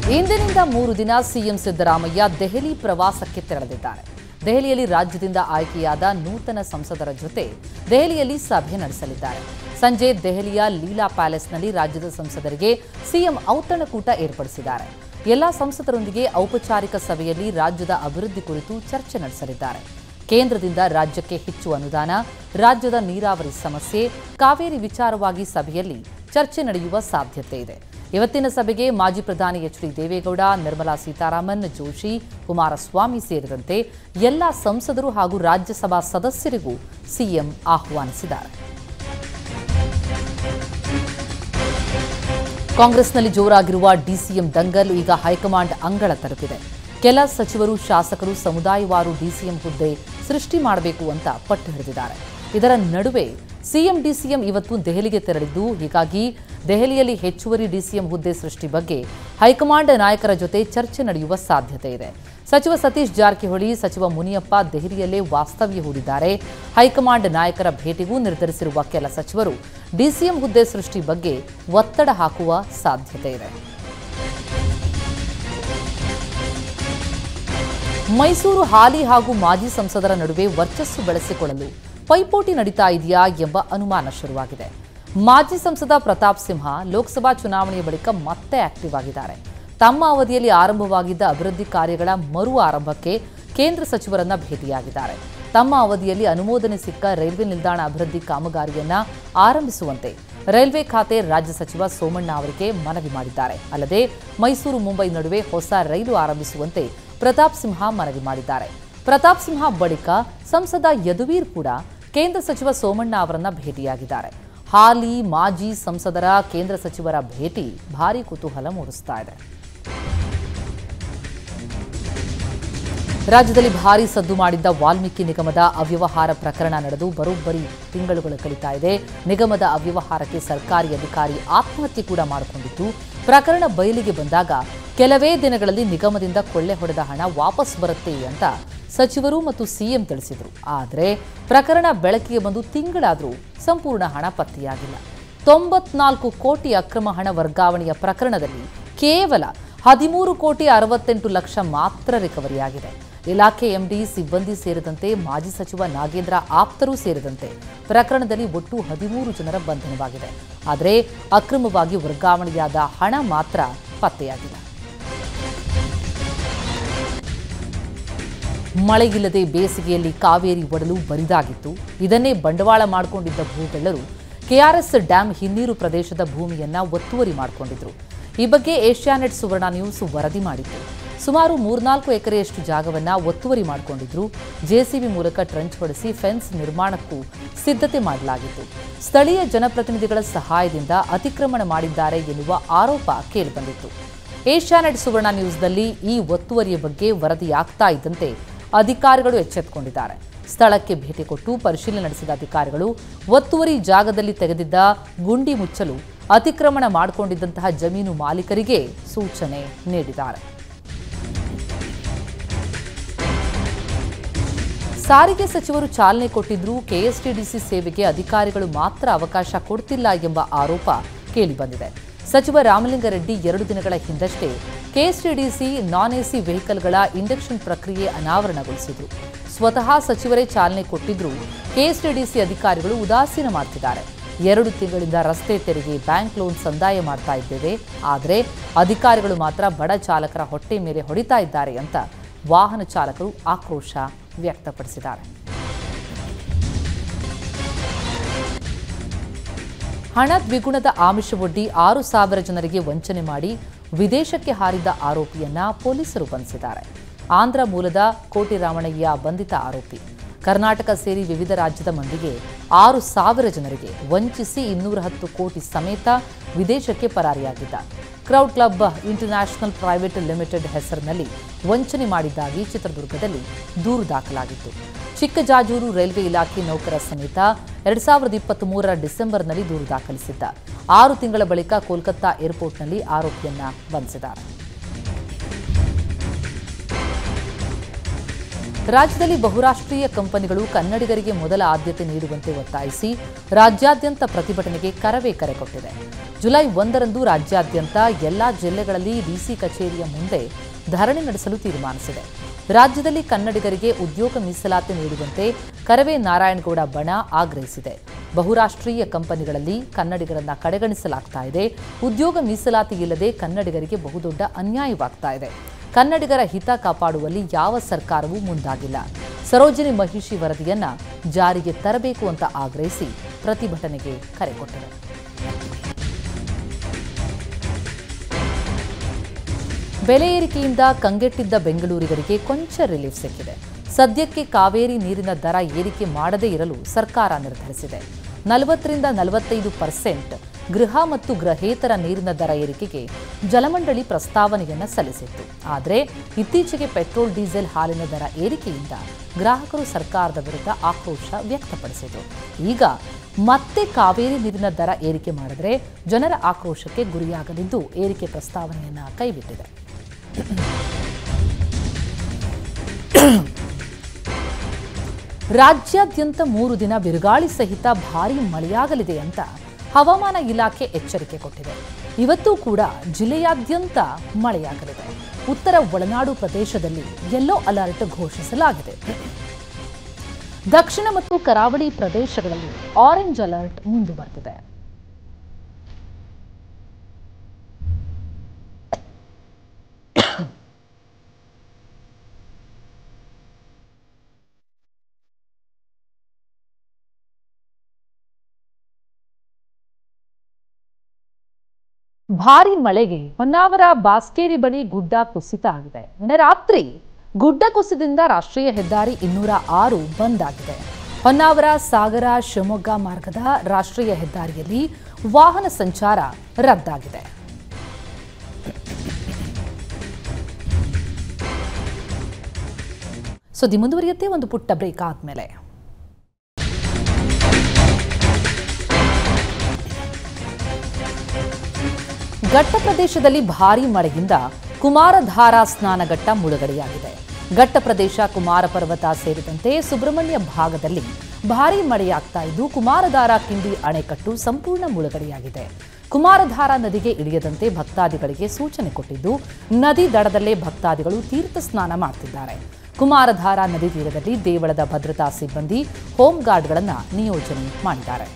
ಇಂದಿನಿಂದ ಮೂರು ದಿನ ಸಿಎಂ ಸಿದ್ದರಾಮಯ್ಯ ದೆಹಲಿ ಪ್ರವಾಸಕ್ಕೆ ತೆರಳಿದ್ದಾರೆ ದೆಹಲಿಯಲ್ಲಿ ರಾಜ್ಯದಿಂದ ಆಯ್ಕೆಯಾದ ನೂತನ ಸಂಸದರ ಜೊತೆ ದೆಹಲಿಯಲ್ಲಿ ಸಭೆ ನಡೆಸಲಿದ್ದಾರೆ ಸಂಜೆ ದೆಹಲಿಯ ಲೀಲಾ ಪ್ಯಾಲೇಸ್ನಲ್ಲಿ ರಾಜ್ಯದ ಸಂಸದರಿಗೆ ಸಿಎಂ ಔತಣಕೂಟ ಏರ್ಪಡಿಸಿದ್ದಾರೆ ಎಲ್ಲ ಸಂಸದರೊಂದಿಗೆ ಔಪಚಾರಿಕ ಸಭೆಯಲ್ಲಿ ರಾಜ್ಯದ ಅಭಿವೃದ್ಧಿ ಕುರಿತು ಚರ್ಚೆ ನಡೆಸಲಿದ್ದಾರೆ ಕೇಂದ್ರದಿಂದ ರಾಜ್ಯಕ್ಕೆ ಹೆಚ್ಚು ಅನುದಾನ ರಾಜ್ಯದ ನೀರಾವರಿ ಸಮಸ್ಯೆ ಕಾವೇರಿ ವಿಚಾರವಾಗಿ ಸಭೆಯಲ್ಲಿ ಚರ್ಚೆ ನಡೆಯುವ ಸಾಧ್ಯತೆ ಇದೆ ಇವತ್ತಿನ ಸಭೆಗೆ ಮಾಜಿ ಪ್ರಧಾನಿ ಎಚ್ ಡಿ ದೇವೇಗೌಡ ನಿರ್ಮಲಾ ಸೀತಾರಾಮನ್ ಜೋಶಿ ಕುಮಾರಸ್ವಾಮಿ ಸೇರಿದಂತೆ ಎಲ್ಲ ಸಂಸದರು ಹಾಗೂ ರಾಜ್ಯಸಭಾ ಸದಸ್ಯರಿಗೂ ಸಿಎಂ ಆಹ್ವಾನಿಸಿದ್ದಾರೆ ಕಾಂಗ್ರೆಸ್ನಲ್ಲಿ ಜೋರಾಗಿರುವ ಡಿಸಿಎಂ ದಂಗಲ್ ಈಗ ಹೈಕಮಾಂಡ್ ಅಂಗಳ ತಲುಪಿದೆ ಕೆಲ ಸಚಿವರು ಶಾಸಕರು ಸಮುದಾಯವಾರು ಡಿಸಿಎಂ ಹುದ್ದೆ ಸೃಷ್ಟಿ ಮಾಡಬೇಕು ಅಂತ ಪಟ್ಟು ಹಿಡಿದಿದ್ದಾರೆ ಇದರ ನಡುವೆ ಸಿಎಂ ಡಿಸಿಎಂ ಇವತ್ತು ದೆಹಲಿಗೆ ತೆರಳಿದ್ದು ಹೀಗಾಗಿ ದೆಹಲಿಯಲ್ಲಿ ಹೆಚ್ಚುವರಿ ಡಿಸಿಎಂ ಹುದ್ದೆ ಸೃಷ್ಟಿ ಬಗ್ಗೆ ಹೈಕಮಾಂಡ್ ನಾಯಕರ ಜೊತೆ ಚರ್ಚೆ ನಡೆಯುವ ಸಾಧ್ಯತೆ ಇದೆ ಸಚಿವ ಸತೀಶ್ ಜಾರಕಿಹೊಳಿ ಸಚಿವ ಮುನಿಯಪ್ಪ ದೆಹಲಿಯಲ್ಲೇ ವಾಸ್ತವ್ಯ ಹೂಡಿದ್ದಾರೆ ಹೈಕಮಾಂಡ್ ನಾಯಕರ ಭೇಟಿಗೂ ನಿರ್ಧರಿಸಿರುವ ಕೆಲ ಸಚಿವರು ಡಿಸಿಎಂ ಹುದ್ದೆ ಸೃಷ್ಟಿ ಬಗ್ಗೆ ಒತ್ತಡ ಹಾಕುವ ಸಾಧ್ಯತೆ ಇದೆ ಮೈಸೂರು ಹಾಲಿ ಹಾಗೂ ಮಾಜಿ ಸಂಸದರ ನಡುವೆ ವರ್ಚಸ್ಸು ಬೆಳೆಸಿಕೊಳ್ಳಲು ಪೈಪೋಟಿ ನಡೀತಾ ಇದೆಯಾ ಎಂಬ ಅನುಮಾನ ಶುರುವಾಗಿದೆ ಮಾಜಿ ಸಂಸದ ಪ್ರತಾಪ್ ಸಿಂಹ ಲೋಕಸಭಾ ಚುನಾವಣೆಯ ಬಳಿಕ ಮತ್ತೆ ಆಕ್ಟಿವ್ ಆಗಿದ್ದಾರೆ ತಮ್ಮ ಅವಧಿಯಲ್ಲಿ ಆರಂಭವಾಗಿದ್ದ ಅಭಿವೃದ್ಧಿ ಕಾರ್ಯಗಳ ಮರು ಆರಂಭಕ್ಕೆ ಕೇಂದ್ರ ಸಚಿವರನ್ನ ಭೇಟಿಯಾಗಿದ್ದಾರೆ ತಮ್ಮ ಅವಧಿಯಲ್ಲಿ ಅನುಮೋದನೆ ಸಿಕ್ಕ ರೈಲ್ವೆ ನಿಲ್ದಾಣ ಅಭಿವೃದ್ಧಿ ಕಾಮಗಾರಿಯನ್ನ ಆರಂಭಿಸುವಂತೆ ರೈಲ್ವೆ ಖಾತೆ ರಾಜ್ಯ ಸಚಿವ ಸೋಮಣ್ಣ ಅವರಿಗೆ ಮನವಿ ಮಾಡಿದ್ದಾರೆ ಅಲ್ಲದೆ ಮೈಸೂರು ಮುಂಬೈ ನಡುವೆ ಹೊಸ ರೈಲು ಆರಂಭಿಸುವಂತೆ ಪ್ರತಾಪ್ ಸಿಂಹ ಮನವಿ ಮಾಡಿದ್ದಾರೆ ಪ್ರತಾಪ್ ಸಿಂಹ ಬಳಿಕ ಸಂಸದ ಯದುವೀರ್ ಕೂಡ ಕೇಂದ್ರ ಸಚಿವ ಸೋಮಣ್ಣ ಅವರನ್ನ ಭೇಟಿಯಾಗಿದ್ದಾರೆ ಹಾಲಿ ಮಾಜಿ ಸಂಸದರ ಕೇಂದ್ರ ಸಚಿವರ ಭೇಟಿ ಭಾರಿ ಕುತೂಹಲ ಮೂಡಿಸ್ತಾ ಇದೆ ರಾಜ್ಯದಲ್ಲಿ ಭಾರೀ ಸದ್ದು ಮಾಡಿದ್ದ ವಾಲ್ಮೀಕಿ ನಿಗಮದ ಅವ್ಯವಹಾರ ಪ್ರಕರಣ ನಡೆದು ಬರೋಬ್ಬರಿ ತಿಂಗಳುಗಳು ಕಳೀತಾ ಇದೆ ನಿಗಮದ ಅವ್ಯವಹಾರಕ್ಕೆ ಸರ್ಕಾರಿ ಅಧಿಕಾರಿ ಆತ್ಮಹತ್ಯೆ ಕೂಡ ಮಾಡಿಕೊಂಡಿದ್ದು ಪ್ರಕರಣ ಬಯಲಿಗೆ ಬಂದಾಗ ಕೆಲವೇ ದಿನಗಳಲ್ಲಿ ನಿಗಮದಿಂದ ಕೊಳ್ಳೆ ಹೊಡೆದ ಹಣ ವಾಪಸ್ ಬರುತ್ತೆ ಅಂತ ಸಚಿವರು ಮತ್ತು ಸಿಎಂ ತಿಳಿಸಿದರು ಆದರೆ ಪ್ರಕರಣ ಬೆಳಕಿಗೆ ಬಂದು ತಿಂಗಳಾದರೂ ಸಂಪೂರ್ಣ ಹಣ ಪತ್ತೆಯಾಗಿಲ್ಲ ತೊಂಬತ್ನಾಲ್ಕು ಕೋಟಿ ಅಕ್ರಮ ಹಣ ವರ್ಗಾವಣೆಯ ಪ್ರಕರಣದಲ್ಲಿ ಕೇವಲ ಹದಿಮೂರು ಕೋಟಿ ಅರವತ್ತೆಂಟು ಲಕ್ಷ ಮಾತ್ರ ರಿಕವರಿಯಾಗಿದೆ ಇಲಾಖೆ ಎಂಡಿ ಸಿಬ್ಬಂದಿ ಸೇರಿದಂತೆ ಮಾಜಿ ಸಚಿವ ನಾಗೇಂದ್ರ ಆಪ್ತರೂ ಸೇರಿದಂತೆ ಪ್ರಕರಣದಲ್ಲಿ ಒಟ್ಟು ಹದಿಮೂರು ಜನರ ಬಂಧನವಾಗಿದೆ ಆದರೆ ಅಕ್ರಮವಾಗಿ ವರ್ಗಾವಣೆಯಾದ ಹಣ ಮಾತ್ರ ಪತ್ತೆಯಾಗಿಲ್ಲ ಮಳೆಯಿಲ್ಲದೆ ಬೇಸಿಗೆಯಲ್ಲಿ ಕಾವೇರಿ ಒಡಲು ಬರಿದಾಗಿತ್ತು ಇದನ್ನೇ ಬಂಡವಾಳ ಮಾಡಿಕೊಂಡಿದ್ದ ಭೂಗಳ್ಳರು ಕೆಆರ್ಎಸ್ ಡ್ಯಾಂ ಹಿನ್ನೀರು ಪ್ರದೇಶದ ಭೂಮಿಯನ್ನ ಒತ್ತುವರಿ ಮಾಡಿಕೊಂಡಿದ್ರು ಈ ಬಗ್ಗೆ ಏಷ್ಯಾನೆಟ್ ಸುವರ್ಣ ನ್ಯೂಸ್ ವರದಿ ಮಾಡಿತ್ತು ಸುಮಾರು ಮೂರ್ನಾಲ್ಕು ಎಕರೆಯಷ್ಟು ಜಾಗವನ್ನ ಒತ್ತುವರಿ ಮಾಡಿಕೊಂಡಿದ್ರು ಜೆಸಿಬಿ ಮೂಲಕ ಟ್ರಂಚ್ ಹೊಡೆಸಿ ಫೆನ್ಸ್ ನಿರ್ಮಾಣಕ್ಕೂ ಸಿದ್ಧತೆ ಮಾಡಲಾಗಿತ್ತು ಸ್ಥಳೀಯ ಜನಪ್ರತಿನಿಧಿಗಳ ಸಹಾಯದಿಂದ ಅತಿಕ್ರಮಣ ಮಾಡಿದ್ದಾರೆ ಎನ್ನುವ ಆರೋಪ ಕೇಳಿಬಂದಿತ್ತು ಏಷ್ಯಾನೆಟ್ ಸುವರ್ಣ ನ್ಯೂಸ್ನಲ್ಲಿ ಈ ಒತ್ತುವರಿಯ ಬಗ್ಗೆ ವರದಿಯಾಗ್ತಾ ಇದ್ದಂತೆ ಅಧಿಕಾರಿಗಳು ಎಚ್ಚೆತ್ತುಕೊಂಡಿದ್ದಾರೆ ಸ್ಥಳಕ್ಕೆ ಭೇಟಿ ಕೊಟ್ಟು ಪರಿಶೀಲನೆ ನಡೆಸಿದ ಅಧಿಕಾರಿಗಳು ಒತ್ತುವರಿ ಜಾಗದಲ್ಲಿ ತೆಗೆದಿದ್ದ ಗುಂಡಿ ಮುಚ್ಚಲು ಅತಿಕ್ರಮಣ ಮಾಡಿಕೊಂಡಿದ್ದಂತಹ ಜಮೀನು ಮಾಲೀಕರಿಗೆ ಸೂಚನೆ ನೀಡಿದ್ದಾರೆ ಸಾರಿಗೆ ಸಚಿವರು ಚಾಲನೆ ಕೊಟ್ಟಿದ್ರೂ ಕೆಎಸ್ಟಿಡಿಸಿ ಸೇವೆಗೆ ಅಧಿಕಾರಿಗಳು ಮಾತ್ರ ಅವಕಾಶ ಕೊಡ್ತಿಲ್ಲ ಎಂಬ ಆರೋಪ ಕೇಳಿಬಂದಿದೆ ಸಚಿವ ರಾಮಲಿಂಗಾರೆಡ್ಡಿ ಎರಡು ದಿನಗಳ ಹಿಂದಷ್ಟೇ ಕೆಎಸ್ಟಿಡಿಸಿ ನಾನ್ ಎಸಿ ವೆಹಿಕಲ್ಗಳ ಇಂಡಕ್ಷನ್ ಪ್ರಕ್ರಿಯೆ ಅನಾವರಣಗೊಳಿಸಿದ್ರು ಸ್ವತಃ ಸಚಿವರೇ ಚಾಲನೆ ಕೊಟ್ಟಿದ್ರೂ ಕೆಎಸ್ಟಿಡಿಸಿ ಅಧಿಕಾರಿಗಳು ಉದಾಸೀನ ಮಾಡ್ತಿದ್ದಾರೆ ಎರಡು ತಿಂಗಳಿಂದ ರಸ್ತೆ ತೆರಿಗೆ ಬ್ಯಾಂಕ್ ಲೋನ್ ಸಂದಾಯ ಮಾಡ್ತಾ ಇದ್ದೇವೆ ಆದರೆ ಅಧಿಕಾರಿಗಳು ಮಾತ್ರ ಬಡ ಚಾಲಕರ ಹೊಟ್ಟೆ ಮೇಲೆ ಹೊಡಿತಾ ಇದ್ದಾರೆ ಅಂತ ವಾಹನ ಚಾಲಕರು ಆಕ್ರೋಶ ವ್ಯಕ್ತಪಡಿಸಿದ್ದಾರೆ ಹಣ ದ್ವಿಗುಣದ ಆಮಿಷವೊಡ್ಡಿ ಆರು ಸಾವಿರ ಜನರಿಗೆ ವಂಚನೆ ಮಾಡಿ ವಿದೇಶಕ್ಕೆ ಹಾರಿದ್ದ ಆರೋಪಿಯನ್ನ ಪೊಲೀಸರು ಬಂಧಿಸಿದ್ದಾರೆ ಆಂಧ್ರ ಮೂಲದ ಕೋಟಿ ರಾಮಣಯ್ಯ ಬಂಧಿತ ಆರೋಪಿ ಕರ್ನಾಟಕ ಸೇರಿ ವಿವಿಧ ರಾಜ್ಯದ ಮಂದಿಗೆ ಆರು ಸಾವಿರ ಜನರಿಗೆ ವಂಚಿಸಿ ಇನ್ನೂರ ಹತ್ತು ಕೋಟಿ ಸಮೇತ ವಿದೇಶಕ್ಕೆ ಪರಾರಿಯಾಗಿದ್ದ crowd club international private limited ಹೆಸರಿನಲ್ಲಿ ವಂಚನೆ ಮಾಡಿದ್ದಾಗಿ ಚಿತ್ರದುರ್ಗದಲ್ಲಿ ದೂರು ದಾಖಲಾಗಿತ್ತು ಚಿಕ್ಕಜಾಜೂರು ರೈಲ್ವೆ ಇಲಾಖೆ ನೌಕರ ಸಮೇತ ಎರಡ್ ಸಾವಿರದ ಇಪ್ಪತ್ತ್ ಮೂರರ ಡಿಸೆಂಬರ್ನಲ್ಲಿ ದೂರು ದಾಖಲಿಸಿದ್ದ ಆರು ತಿಂಗಳ ಬಳಿಕ ಕೋಲ್ಕತ್ತಾ ಏರ್ಪೋರ್ಟ್ನಲ್ಲಿ ಆರೋಪಿಯನ್ನ ಬಂಧಿಸಿದ್ದಾರೆ ರಾಜ್ಯದಲ್ಲಿ ಬಹುರಾಷ್ಟ್ರೀಯ ಕಂಪನಿಗಳು ಕನ್ನಡಿಗರಿಗೆ ಮೊದಲ ಆದ್ಯತೆ ನೀಡುವಂತೆ ಒತ್ತಾಯಿಸಿ ರಾಜ್ಯಾದ್ಯಂತ ಪ್ರತಿಭಟನೆಗೆ ಕರವೇ ಕರೆ ಕೊಟ್ಟಿದೆ ಜುಲೈ ಒಂದರಂದು ರಾಜ್ಯಾದ್ಯಂತ ಎಲ್ಲಾ ಜಿಲ್ಲೆಗಳಲ್ಲಿ ಡಿಸಿ ಕಚೇರಿಯ ಮುಂದೆ ಧರಣಿ ನಡೆಸಲು ತೀರ್ಮಾನಿಸಿದೆ ರಾಜ್ಯದಲ್ಲಿ ಕನ್ನಡಿಗರಿಗೆ ಉದ್ಯೋಗ ಮೀಸಲಾತಿ ನೀಡುವಂತೆ ಕರವೇ ನಾರಾಯಣಗೌಡ ಬಣ ಆಗ್ರಹಿಸಿದೆ ಬಹುರಾಷ್ಟ್ರೀಯ ಕಂಪನಿಗಳಲ್ಲಿ ಕನ್ನಡಿಗರನ್ನ ಕಡೆಗಣಿಸಲಾಗ್ತಾ ಇದೆ ಉದ್ಯೋಗ ಮೀಸಲಾತಿ ಇಲ್ಲದೆ ಕನ್ನಡಿಗರಿಗೆ ಬಹುದೊಡ್ಡ ಅನ್ಯಾಯವಾಗ್ತಾ ಇದೆ ಕನ್ನಡಿಗರ ಹಿತ ಕಾಪಾಡುವಲ್ಲಿ ಯಾವ ಸರ್ಕಾರವೂ ಮುಂದಾಗಿಲ್ಲ ಸರೋಜಿನಿ ಮಹಿಷಿ ವರದಿಯನ್ನ ಜಾರಿಗೆ ತರಬೇಕು ಅಂತ ಆಗ್ರಹಿಸಿ ಪ್ರತಿಭಟನೆಗೆ ಕರೆ ಕೊಟ್ಟಿದೆ ಬೆಲೆ ಏರಿಕೆಯಿಂದ ಕಂಗೆಟ್ಟಿದ್ದ ಬೆಂಗಳೂರಿಗರಿಗೆ ಕೊಂಚ ರಿಲೀಫ್ ಸಿಕ್ಕಿದೆ ಸದ್ಯಕ್ಕೆ ಕಾವೇರಿ ನೀರಿನ ದರ ಏರಿಕೆ ಮಾಡದೇ ಇರಲು ಸರ್ಕಾರ ನಿರ್ಧರಿಸಿದೆ ನಲವತ್ತರಿಂದ ನಲವತ್ತೈದು ಪರ್ಸೆಂಟ್ ಗೃಹ ಮತ್ತು ಗೃಹೇತರ ನೀರಿನ ದರ ಏರಿಕೆಗೆ ಜಲಮಂಡಳಿ ಪ್ರಸ್ತಾವನೆಯನ್ನ ಸಲ್ಲಿಸಿತ್ತು ಆದರೆ ಇತ್ತೀಚೆಗೆ ಪೆಟ್ರೋಲ್ ಡೀಸೆಲ್ ಹಾಲಿನ ದರ ಏರಿಕೆಯಿಂದ ಗ್ರಾಹಕರು ಸರ್ಕಾರದ ವಿರುದ್ಧ ಆಕ್ರೋಶ ವ್ಯಕ್ತಪಡಿಸಿದರು ಈಗ ಮತ್ತೆ ಕಾವೇರಿ ನೀರಿನ ದರ ಏರಿಕೆ ಮಾಡಿದರೆ ಜನರ ಆಕ್ರೋಶಕ್ಕೆ ಗುರಿಯಾಗಲಿದ್ದು ಏರಿಕೆ ಪ್ರಸ್ತಾವನೆಯನ್ನ ಕೈಬಿಟ್ಟಿದೆ ರಾಜ್ಯಾದ್ಯಂತ ಮೂರು ದಿನ ಬಿರುಗಾಳಿ ಸಹಿತ ಭಾರೀ ಮಳೆಯಾಗಲಿದೆ ಅಂತ ಹವಾಮಾನ ಇಲಾಖೆ ಎಚ್ಚರಿಕೆ ಕೊಟ್ಟಿದೆ ಇವತ್ತು ಕೂಡ ಜಿಲ್ಲೆಯಾದ್ಯಂತ ಮಳೆಯಾಗಲಿದೆ ಉತ್ತರ ಒಳನಾಡು ಪ್ರದೇಶದಲ್ಲಿ ಯೆಲ್ಲೋ ಅಲರ್ಟ್ ಘೋಷಿಸಲಾಗಿದೆ ದಕ್ಷಿಣ ಮತ್ತು ಕರಾವಳಿ ಪ್ರದೇಶಗಳಲ್ಲಿ ಆರೆಂಜ್ ಅಲರ್ಟ್ ಮುಂದುವರೆದಿದೆ ಭಾರಿ ಮಳೆಗೆ ಹೊನ್ನಾವರ ಬಾಸ್ಕೇರಿ ಬಳಿ ಗುಡ್ಡ ಕುಸಿತ ಆಗಿದೆ ನಿನ್ನೆ ರಾತ್ರಿ ಗುಡ್ಡ ಕುಸಿದಿಂದ ರಾಷ್ಟ್ರೀಯ ಹೆದ್ದಾರಿ ಇನ್ನೂರ ಆರು ಬಂದ್ ಆಗಿದೆ ಹೊನ್ನಾವರ ಸಾಗರ ಶಿವಮೊಗ್ಗ ಮಾರ್ಗದ ರಾಷ್ಟ್ರೀಯ ಹೆದ್ದಾರಿಯಲ್ಲಿ ವಾಹನ ಸಂಚಾರ ರದ್ದಾಗಿದೆ ಸುದ್ದಿ ಮುಂದುವರಿಯುತ್ತೆ ಒಂದು ಪುಟ್ಟ ಬ್ರೇಕ್ ಆದ್ಮೇಲೆ ಘಟ್ಟ ಪ್ರದೇಶದಲ್ಲಿ ಭಾರೀ ಮಳೆಯಿಂದ ಕುಮಾರಧಾರಾ ಸ್ನಾನಘಟ್ಟ ಮುಳುಗಡೆಯಾಗಿದೆ ಘಟ್ಟ ಪ್ರದೇಶ ಕುಮಾರ ಪರ್ವತ ಸೇರಿದಂತೆ ಸುಬ್ರಹ್ಮಣ್ಯ ಭಾಗದಲ್ಲಿ ಭಾರೀ ಮಳೆಯಾಗ್ತಾ ಇದ್ದು ಕುಮಾರಧಾರಾ ಕಿಂಡಿ ಅಣೆಕಟ್ಟು ಸಂಪೂರ್ಣ ಮುಳುಗಡೆಯಾಗಿದೆ ಕುಮಾರಧಾರಾ ನದಿಗೆ ಇಳಿಯದಂತೆ ಭಕ್ತಾದಿಗಳಿಗೆ ಸೂಚನೆ ಕೊಟ್ಟಿದ್ದು ನದಿ ದಡದಲ್ಲೇ ಭಕ್ತಾದಿಗಳು ತೀರ್ಥ ಸ್ನಾನ ಮಾಡ್ತಿದ್ದಾರೆ ಕುಮಾರಧಾರಾ ನದಿ ತೀರದಲ್ಲಿ ದೇವಳದ ಭದ್ರತಾ ಸಿಬ್ಬಂದಿ ಹೋಮ್ ಗಾರ್ಡ್ಗಳನ್ನು ನಿಯೋಜನೆ ಮಾಡಿದ್ದಾರೆ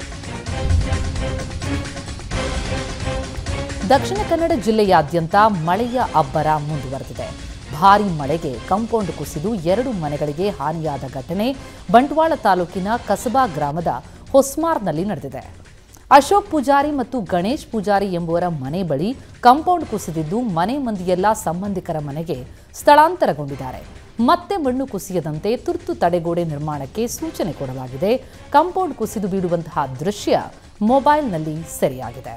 ದಕ್ಷಿಣ ಕನ್ನಡ ಜಿಲ್ಲೆಯಾದ್ಯಂತ ಮಳೆಯ ಅಬ್ಬರ ಮುಂದುವರೆದಿದೆ ಭಾರೀ ಮಳೆಗೆ ಕಾಂಪೌಂಡ್ ಕುಸಿದು ಎರಡು ಮನೆಗಳಿಗೆ ಹಾನಿಯಾದ ಘಟನೆ ಬಂಟ್ವಾಳ ತಾಲೂಕಿನ ಕಸಬಾ ಗ್ರಾಮದ ಹೊಸ್ಮಾರ್ನಲ್ಲಿ ನಡೆದಿದೆ ಅಶೋಕ್ ಪೂಜಾರಿ ಮತ್ತು ಗಣೇಶ್ ಪೂಜಾರಿ ಎಂಬುವರ ಮನೆ ಬಳಿ ಕಾಂಪೌಂಡ್ ಕುಸಿದಿದ್ದು ಮನೆ ಮಂದಿಯೆಲ್ಲ ಸಂಬಂಧಿಕರ ಮನೆಗೆ ಸ್ಥಳಾಂತರಗೊಂಡಿದ್ದಾರೆ ಮತ್ತೆ ಮಣ್ಣು ಕುಸಿಯದಂತೆ ತುರ್ತು ತಡೆಗೋಡೆ ನಿರ್ಮಾಣಕ್ಕೆ ಸೂಚನೆ ಕೊಡಲಾಗಿದೆ ಕಾಂಪೌಂಡ್ ಕುಸಿದು ಬೀಳುವಂತಹ ದೃಶ್ಯ ಮೊಬೈಲ್ನಲ್ಲಿ ಸೆರೆಯಾಗಿದೆ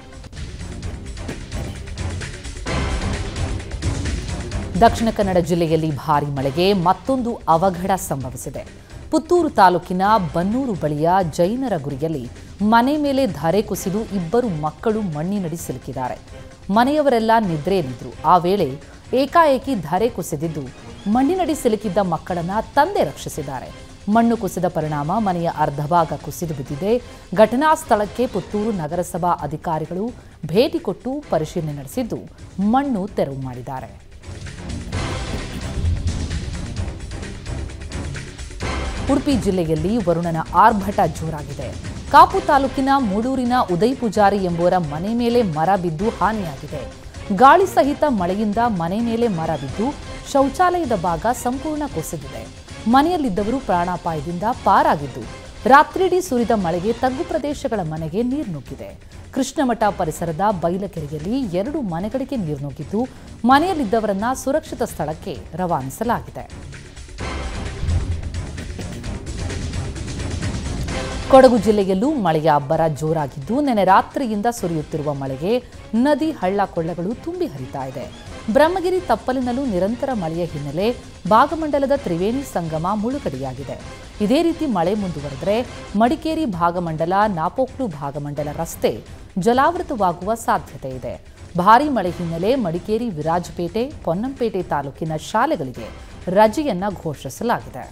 ದಕ್ಷಿಣ ಕನ್ನಡ ಜಿಲ್ಲೆಯಲ್ಲಿ ಭಾರೀ ಮಳೆಗೆ ಮತ್ತೊಂದು ಅವಘಡ ಸಂಭವಿಸಿದೆ ಪುತ್ತೂರು ತಾಲೂಕಿನ ಬನ್ನೂರು ಬಳಿಯ ಜೈನರ ಗುರಿಯಲ್ಲಿ ಮನೆ ಮೇಲೆ ಧರೆ ಕುಸಿದು ಇಬ್ಬರು ಮಕ್ಕಳು ಮಣ್ಣಿನಡಿ ಸಿಲುಕಿದ್ದಾರೆ ಮನೆಯವರೆಲ್ಲ ನಿದ್ರೆಯಲ್ಲಿದ್ದರು ಆ ವೇಳೆ ಏಕಾಏಕಿ ಧರೆ ಕುಸಿದಿದ್ದು ಮಣ್ಣಿನಡಿ ಸಿಲುಕಿದ್ದ ಮಕ್ಕಳನ್ನ ತಂದೆ ರಕ್ಷಿಸಿದ್ದಾರೆ ಮಣ್ಣು ಕುಸಿದ ಪರಿಣಾಮ ಮನೆಯ ಅರ್ಧ ಭಾಗ ಕುಸಿದು ಬಿದ್ದಿದೆ ಘಟನಾ ಸ್ಥಳಕ್ಕೆ ಪುತ್ತೂರು ನಗರಸಭಾ ಅಧಿಕಾರಿಗಳು ಭೇಟಿ ಕೊಟ್ಟು ಪರಿಶೀಲನೆ ನಡೆಸಿದ್ದು ಮಣ್ಣು ತೆರವು ಮಾಡಿದ್ದಾರೆ ಉಡುಪಿ ಜಿಲ್ಲೆಯಲ್ಲಿ ವರುಣನ ಆರ್ಭಟ ಜೋರಾಗಿದೆ ಕಾಪು ತಾಲೂಕಿನ ಮೂಡೂರಿನ ಉದಯ್ ಪೂಜಾರಿ ಎಂಬುವರ ಮನೆ ಮೇಲೆ ಮರ ಬಿದ್ದು ಹಾನಿಯಾಗಿದೆ ಗಾಳಿ ಸಹಿತ ಮಳೆಯಿಂದ ಮನೆ ಮೇಲೆ ಮರ ಬಿದ್ದು ಶೌಚಾಲಯದ ಭಾಗ ಸಂಪೂರ್ಣ ಕುಸಿದಿದೆ ಮನೆಯಲ್ಲಿದ್ದವರು ಪ್ರಾಣಾಪಾಯದಿಂದ ಪಾರಾಗಿದ್ದು ರಾತ್ರಿಡೀ ಸುರಿದ ಮಳೆಗೆ ತಗ್ಗು ಪ್ರದೇಶಗಳ ಮನೆಗೆ ನೀರು ನುಗ್ಗಿದೆ ಕೃಷ್ಣಮಠ ಪರಿಸರದ ಬೈಲಕೆರೆಯಲ್ಲಿ ಎರಡು ಮನೆಗಳಿಗೆ ನೀರು ನುಗ್ಗಿದ್ದು ಮನೆಯಲ್ಲಿದ್ದವರನ್ನ ಸುರಕ್ಷಿತ ಸ್ಥಳಕ್ಕೆ ರವಾನಿಸಲಾಗಿದೆ ಕೊಡಗು ಜಿಲ್ಲೆಯಲ್ಲೂ ಮಳೆಯ ಅಬ್ಬರ ಜೋರಾಗಿದ್ದು ನೆನೆ ರಾತ್ರಿಯಿಂದ ಸುರಿಯುತ್ತಿರುವ ಮಳೆಗೆ ನದಿ ಹಳ್ಳ ಕೊಳ್ಳಗಳು ತುಂಬಿ ಹರಿತಾ ಇದೆ ಬ್ರಹ್ಮಗಿರಿ ತಪ್ಪಲಿನಲ್ಲೂ ನಿರಂತರ ಮಳೆಯ ಹಿನ್ನೆಲೆ ಭಾಗಮಂಡಲದ ತ್ರಿವೇಣಿ ಸಂಗಮ ಮುಳುಗಡೆಯಾಗಿದೆ ಇದೇ ರೀತಿ ಮಳೆ ಮುಂದುವರೆದರೆ ಮಡಿಕೇರಿ ಭಾಗಮಂಡಲ ನಾಪೋಕ್ಲು ಭಾಗಮಂಡಲ ರಸ್ತೆ ಜಲಾವೃತವಾಗುವ ಸಾಧ್ಯತೆ ಇದೆ ಭಾರೀ ಮಳೆ ಹಿನ್ನೆಲೆ ಮಡಿಕೇರಿ ವಿರಾಜಪೇಟೆ ಪೊನ್ನಂಪೇಟೆ ತಾಲೂಕಿನ ಶಾಲೆಗಳಿಗೆ ರಜೆಯನ್ನ ಘೋಷಿಸಲಾಗಿದೆ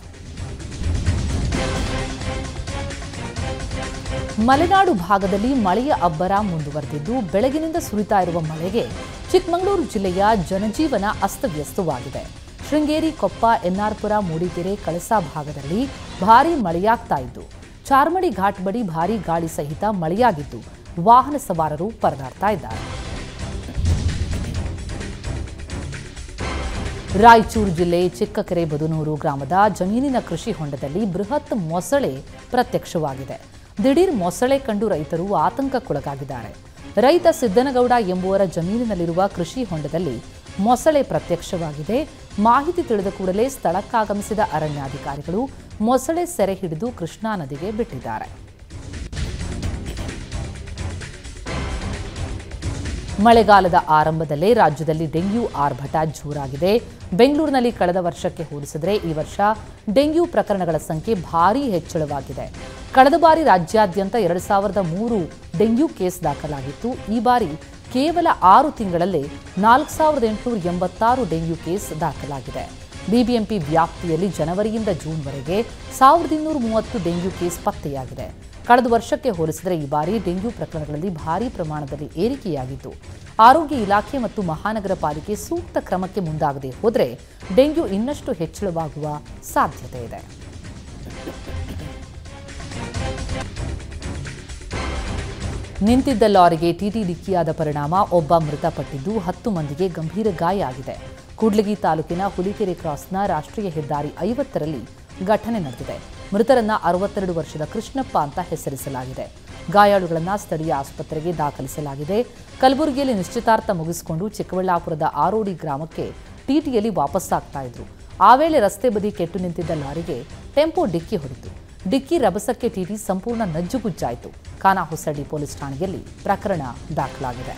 ಮಲೆನಾಡು ಭಾಗದಲ್ಲಿ ಮಳೆಯ ಅಬ್ಬರ ಮುಂದುವರೆದಿದ್ದು ಬೆಳಗಿನಿಂದ ಸುರಿತಾ ಇರುವ ಮಳೆಗೆ ಚಿಕ್ಕಮಗಳೂರು ಜಿಲ್ಲೆಯ ಜನಜೀವನ ಅಸ್ತವ್ಯಸ್ತವಾಗಿದೆ ಶೃಂಗೇರಿ ಕೊಪ್ಪ ಎನ್ಆರ್ಪುರ ಮೂಡಿಗೆರೆ ಕಳಸಾ ಭಾಗದಲ್ಲಿ ಭಾರೀ ಮಳೆಯಾಗ್ತಾ ಇದ್ದು ಚಾರ್ಮಡಿ ಘಾಟ್ ಬಳಿ ಭಾರೀ ಗಾಳಿ ಸಹಿತ ಮಳೆಯಾಗಿದ್ದು ವಾಹನ ಸವಾರರು ಪರದಾಡ್ತಾ ಇದ್ದಾರೆ ರಾಯಚೂರು ಜಿಲ್ಲೆ ಚಿಕ್ಕಕೆರೆ ಬದುನೂರು ಗ್ರಾಮದ ಜಮೀನಿನ ಕೃಷಿ ಹೊಂಡದಲ್ಲಿ ಬೃಹತ್ ಮೊಸಳೆ ಪ್ರತ್ಯಕ್ಷವಾಗಿದೆ ದಿಢೀರ್ ಮೊಸಳೆ ಕಂಡು ರೈತರು ಆತಂಕಕ್ಕೊಳಗಾಗಿದ್ದಾರೆ ರೈತ ಸಿದ್ದನಗೌಡ ಎಂಬುವರ ಜಮೀನಿನಲ್ಲಿರುವ ಕೃಷಿ ಹೊಂಡದಲ್ಲಿ ಮೊಸಳೆ ಪ್ರತ್ಯಕ್ಷವಾಗಿದೆ ಮಾಹಿತಿ ತಿಳಿದ ಕೂಡಲೇ ಸ್ಥಳಕ್ಕಾಗಮಿಸಿದ ಅರಣ್ಯಾಧಿಕಾರಿಗಳು ಮೊಸಳೆ ಸೆರೆ ಹಿಡಿದು ಕೃಷ್ಣಾ ನದಿಗೆ ಬಿಟ್ಟಿದ್ದಾರೆ ಮಳೆಗಾಲದ ಆರಂಭದಲ್ಲೇ ರಾಜ್ಯದಲ್ಲಿ ಡೆಂಗ್ಯೂ ಆರ್ಭಟ ಜೋರಾಗಿದೆ ಬೆಂಗಳೂರಿನಲ್ಲಿ ಕಳೆದ ವರ್ಷಕ್ಕೆ ಹೋಲಿಸಿದರೆ ಈ ವರ್ಷ ಡೆಂಗ್ಯೂ ಪ್ರಕರಣಗಳ ಸಂಖ್ಯೆ ಭಾರೀ ಹೆಚ್ಚಳವಾಗಿದೆ ಕಳೆದ ಬಾರಿ ರಾಜ್ಯಾದ್ಯಂತ ಎರಡು ಸಾವಿರದ ಮೂರು ಡೆಂಗ್ಯೂ ಕೇಸ್ ದಾಖಲಾಗಿತ್ತು ಈ ಬಾರಿ ಕೇವಲ ಆರು ತಿಂಗಳಲ್ಲೇ ನಾಲ್ಕು ಸಾವಿರದ ಎಂಟುನೂರ ಎಂಬತ್ತಾರು ಡೆಂಗ್ಯೂ ಕೇಸ್ ದಾಖಲಾಗಿದೆ ಬಿಬಿಎಂಪಿ ವ್ಯಾಪ್ತಿಯಲ್ಲಿ ಜನವರಿಯಿಂದ ಜೂನ್ವರೆಗೆ ಸಾವಿರದ ಇನ್ನೂರ ಮೂವತ್ತು ಡೆಂಗ್ಯೂ ಕೇಸ್ ಪತ್ತೆಯಾಗಿದೆ ಕಳೆದ ವರ್ಷಕ್ಕೆ ಹೋಲಿಸಿದರೆ ಈ ಬಾರಿ ಡೆಂಗ್ಯೂ ಪ್ರಕರಣಗಳಲ್ಲಿ ಭಾರೀ ಪ್ರಮಾಣದಲ್ಲಿ ಏರಿಕೆಯಾಗಿದ್ದು ಆರೋಗ್ಯ ಇಲಾಖೆ ಮತ್ತು ಮಹಾನಗರ ಪಾಲಿಕೆ ಸೂಕ್ತ ಕ್ರಮಕ್ಕೆ ಮುಂದಾಗದೆ ಹೋದರೆ ಡೆಂಗ್ಯೂ ಇನ್ನಷ್ಟು ಹೆಚ್ಚಳವಾಗುವ ಸಾಧ್ಯತೆ ಇದೆ ನಿಂತಿದ್ದ ಲಾರಿಗೆ ಟಿಟಿ ಡಿಕ್ಕಿಯಾದ ಪರಿಣಾಮ ಒಬ್ಬ ಮೃತಪಟ್ಟಿದ್ದು ಹತ್ತು ಮಂದಿಗೆ ಗಂಭೀರ ಗಾಯ ಆಗಿದೆ ಕೂಡ್ಲಿಗಿ ತಾಲೂಕಿನ ಹುಲಿಕೆರೆ ಕ್ರಾಸ್ನ ರಾಷ್ಟ್ರೀಯ ಹೆದ್ದಾರಿ ಐವತ್ತರಲ್ಲಿ ಘಟನೆ ನಡೆದಿದೆ ಮೃತರನ್ನ ಅರವತ್ತೆರಡು ವರ್ಷದ ಕೃಷ್ಣಪ್ಪ ಅಂತ ಹೆಸರಿಸಲಾಗಿದೆ ಗಾಯಾಳುಗಳನ್ನ ಸ್ಥಳೀಯ ಆಸ್ಪತ್ರೆಗೆ ದಾಖಲಿಸಲಾಗಿದೆ ಕಲಬುರಗಿಯಲ್ಲಿ ನಿಶ್ಚಿತಾರ್ಥ ಮುಗಿಸಿಕೊಂಡು ಚಿಕ್ಕಬಳ್ಳಾಪುರದ ಆರೋಡಿ ಗ್ರಾಮಕ್ಕೆ ಟಿಟಿಯಲ್ಲಿ ವಾಪಸ್ಸಾಗ್ತಾ ಇದ್ರು ಆ ವೇಳೆ ರಸ್ತೆ ಬದಿ ಕೆಟ್ಟು ನಿಂತಿದ್ದ ಲಾರಿಗೆ ಟೆಂಪೋ ಡಿಕ್ಕಿ ಹೊಡೆತು ಡಿಕ್ಕಿ ರಭಸಕ್ಕೆ ಟಿಟಿ ಸಂಪೂರ್ಣ ನಜ್ಜುಗುಜ್ಜಾಯಿತು ಖಾನಾಹೊಸಡಿ ಪೊಲೀಸ್ ಠಾಣೆಯಲ್ಲಿ ಪ್ರಕರಣ ದಾಖಲಾಗಿದೆ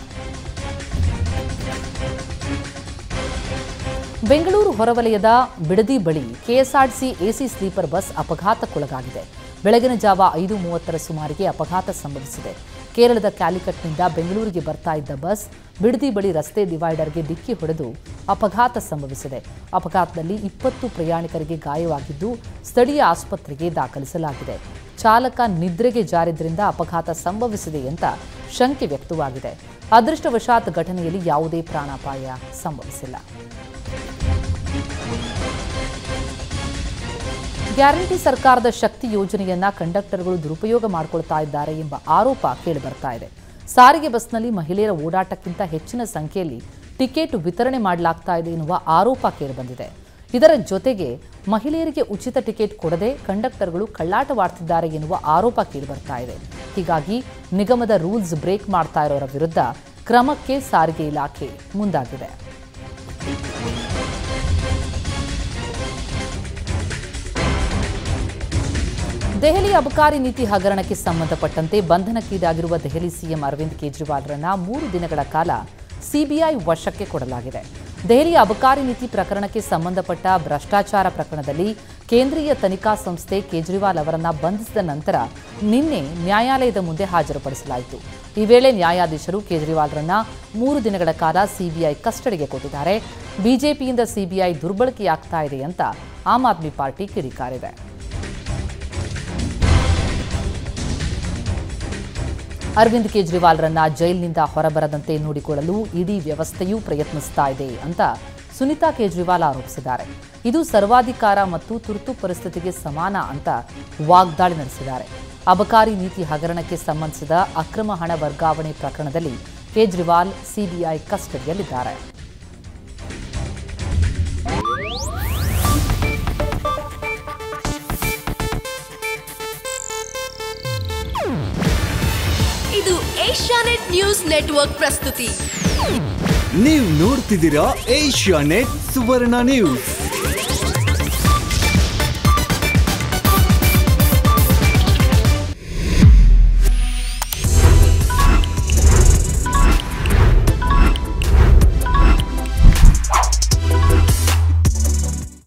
ಬೆಂಗಳೂರು ಹೊರವಲಯದ ಬಿಡದಿ ಬಳಿ ಕೆಎಸ್ಆರ್ಟಿಸಿ ಎಸಿ ಸ್ಲೀಪರ್ ಬಸ್ ಅಪಘಾತಕ್ಕೊಳಗಾಗಿದೆ ಬೆಳಗಿನ ಜಾವ ಐದು ಮೂವತ್ತರ ಸುಮಾರಿಗೆ ಅಪಘಾತ ಸಂಭವಿಸಿದೆ ಕೇರಳದ ಕ್ಯಾಲಿಕಟ್ನಿಂದ ಬೆಂಗಳೂರಿಗೆ ಬರ್ತಾ ಇದ್ದ ಬಸ್ ಬಿಡದಿ ಬಳಿ ರಸ್ತೆ ಡಿವೈಡರ್ಗೆ ಡಿಕ್ಕಿ ಹೊಡೆದು ಅಪಘಾತ ಸಂಭವಿಸಿದೆ ಅಪಘಾತದಲ್ಲಿ ಇಪ್ಪತ್ತು ಪ್ರಯಾಣಿಕರಿಗೆ ಗಾಯವಾಗಿದ್ದು ಸ್ಥಳೀಯ ಆಸ್ಪತ್ರೆಗೆ ದಾಖಲಿಸಲಾಗಿದೆ ಚಾಲಕ ನಿದ್ರೆಗೆ ಜಾರಿದ್ರಿಂದ ಅಪಘಾತ ಸಂಭವಿಸಿದೆ ಅಂತ ಶಂಕೆ ವ್ಯಕ್ತವಾಗಿದೆ ಅದೃಷ್ಟವಶಾತ್ ಘಟನೆಯಲ್ಲಿ ಯಾವುದೇ ಪ್ರಾಣಾಪಾಯ ಸಂಭವಿಸಿಲ್ಲ ಗ್ಯಾರಂಟಿ ಸರ್ಕಾರದ ಶಕ್ತಿ ಯೋಜನೆಯನ್ನ ಕಂಡಕ್ಟರ್ಗಳು ದುರುಪಯೋಗ ಮಾಡಿಕೊಳ್ತಾ ಇದ್ದಾರೆ ಎಂಬ ಆರೋಪ ಕೇಳಿಬರ್ತಾ ಇದೆ ಸಾರಿಗೆ ಬಸ್ನಲ್ಲಿ ಮಹಿಳೆಯರ ಓಡಾಟಕ್ಕಿಂತ ಹೆಚ್ಚಿನ ಸಂಖ್ಯೆಯಲ್ಲಿ ಟಿಕೆಟ್ ವಿತರಣೆ ಮಾಡಲಾಗ್ತಾ ಇದೆ ಎನ್ನುವ ಆರೋಪ ಕೇಳಿಬಂದಿದೆ ಇದರ ಜೊತೆಗೆ ಮಹಿಳೆಯರಿಗೆ ಉಚಿತ ಟಿಕೆಟ್ ಕೊಡದೆ ಕಂಡಕ್ಟರ್ಗಳು ಕಳ್ಳಾಟವಾಡ್ತಿದ್ದಾರೆ ಎನ್ನುವ ಆರೋಪ ಕೇಳಿಬರ್ತಾ ಇದೆ ಹೀಗಾಗಿ ನಿಗಮದ ರೂಲ್ಸ್ ಬ್ರೇಕ್ ಮಾಡ್ತಾ ಇರೋರ ವಿರುದ್ಧ ಕ್ರಮಕ್ಕೆ ಸಾರಿಗೆ ಇಲಾಖೆ ಮುಂದಾಗಿದೆ ದೆಹಲಿ ಅಬಕಾರಿ ನೀತಿ ಹಗರಣಕ್ಕೆ ಸಂಬಂಧಪಟ್ಟಂತೆ ಬಂಧನಕ್ಕೀಡಾಗಿರುವ ದೆಹಲಿ ಸಿಎಂ ಅರವಿಂದ್ ಕೇಜ್ರಿವಾಲ್ರನ್ನ ಮೂರು ದಿನಗಳ ಕಾಲ ಸಿಬಿಐ ವಶಕ್ಕೆ ಕೊಡಲಾಗಿದೆ ದೆಹಲಿ ಅಬಕಾರಿ ನೀತಿ ಪ್ರಕರಣಕ್ಕೆ ಸಂಬಂಧಪಟ್ಟ ಭ್ರಷ್ಟಾಚಾರ ಪ್ರಕರಣದಲ್ಲಿ ಕೇಂದ್ರೀಯ ತನಿಖಾ ಸಂಸ್ಥೆ ಕೇಜ್ರಿವಾಲ್ ಅವರನ್ನ ಬಂಧಿಸಿದ ನಂತರ ನಿನ್ನೆ ನ್ಯಾಯಾಲಯದ ಮುಂದೆ ಹಾಜರುಪಡಿಸಲಾಯಿತು ಈ ವೇಳೆ ನ್ಯಾಯಾಧೀಶರು ಕೇಜ್ರಿವಾಲ್ರನ್ನ ಮೂರು ದಿನಗಳ ಕಾಲ ಸಿಬಿಐ ಕಸ್ಟಡಿಗೆ ಕೊಟ್ಟಿದ್ದಾರೆ ಬಿಜೆಪಿಯಿಂದ ಸಿಬಿಐ ದುರ್ಬಳಕೆಯಾಗ್ತಾ ಇದೆ ಅಂತ ಆಮ್ ಆದ್ಮಿ ಪಾರ್ಟಿ ಕಿಡಿಕಾರಿದೆ ಅರವಿಂದ್ ಕೇಜ್ರಿವಾಲ್ರನ್ನ ಜೈಲಿನಿಂದ ಹೊರಬರದಂತೆ ನೋಡಿಕೊಳ್ಳಲು ಇಡೀ ವ್ಯವಸ್ಥೆಯೂ ಪ್ರಯತ್ನಿಸ್ತಾ ಇದೆ ಅಂತ ಸುನಿತಾ ಕೇಜ್ರಿವಾಲ್ ಆರೋಪಿಸಿದ್ದಾರೆ ಇದು ಸರ್ವಾಧಿಕಾರ ಮತ್ತು ತುರ್ತು ಪರಿಸ್ಥಿತಿಗೆ ಸಮಾನ ಅಂತ ವಾಗ್ದಾಳಿ ನಡೆಸಿದ್ದಾರೆ ಅಬಕಾರಿ ನೀತಿ ಹಗರಣಕ್ಕೆ ಸಂಬಂಧಿಸಿದ ಅಕ್ರಮ ಹಣ ವರ್ಗಾವಣೆ ಪ್ರಕರಣದಲ್ಲಿ ಕೇಜ್ರಿವಾಲ್ ಸಿಬಿಐ ಕಸ್ಟಡಿಯಲ್ಲಿದ್ದಾರೆ ಇದು ಏಷ್ಯಾನೆಟ್ ನ್ಯೂಸ್ ನೆಟ್ವರ್ಕ್ ಪ್ರಸ್ತುತಿ ನೀವು ನೋಡ್ತಿದ್ದೀರಾ ಏಷ್ಯಾ ನೆಟ್ ಸುವರ್ಣ ನ್ಯೂಸ್